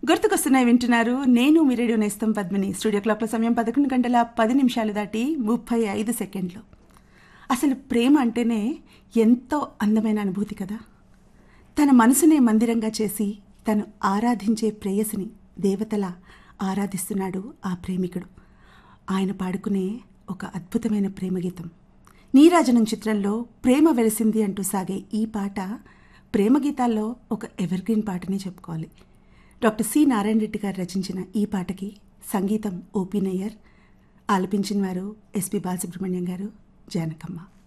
గుర్తుకొస్తున్నాయి వింటున్నారు నేను మీ రేడియో నేస్తం పద్మిని స్టూడియో క్లాక్ల సమయం పదకొండు గంటల పది నిమిషాలు దాటి ముప్పై ఐదు సెకండ్లు అసలు ప్రేమ అంటేనే ఎంతో అందమైన అనుభూతి కదా తన మనసునే మందిరంగా చేసి తను ఆరాధించే ప్రేయసిని దేవతలా ఆరాధిస్తున్నాడు ఆ ప్రేమికుడు ఆయన పాడుకునే ఒక అద్భుతమైన ప్రేమ గీతం నీరాజనం చిత్రంలో ప్రేమ వెలిసింది అంటూ సాగే ఈ పాట ప్రేమ గీతాల్లో ఒక ఎవర్గ్రీన్ పాటనే చెప్పుకోవాలి డాక్టర్ సి నారాయణ రెడ్డి గారు రచించిన ఈ పాటకి సంగీతం ఓపీ నయ్యర్ ఆలపించిన వారు ఎస్పి బాలసుబ్రహ్మణ్యం గారు జానకమ్మ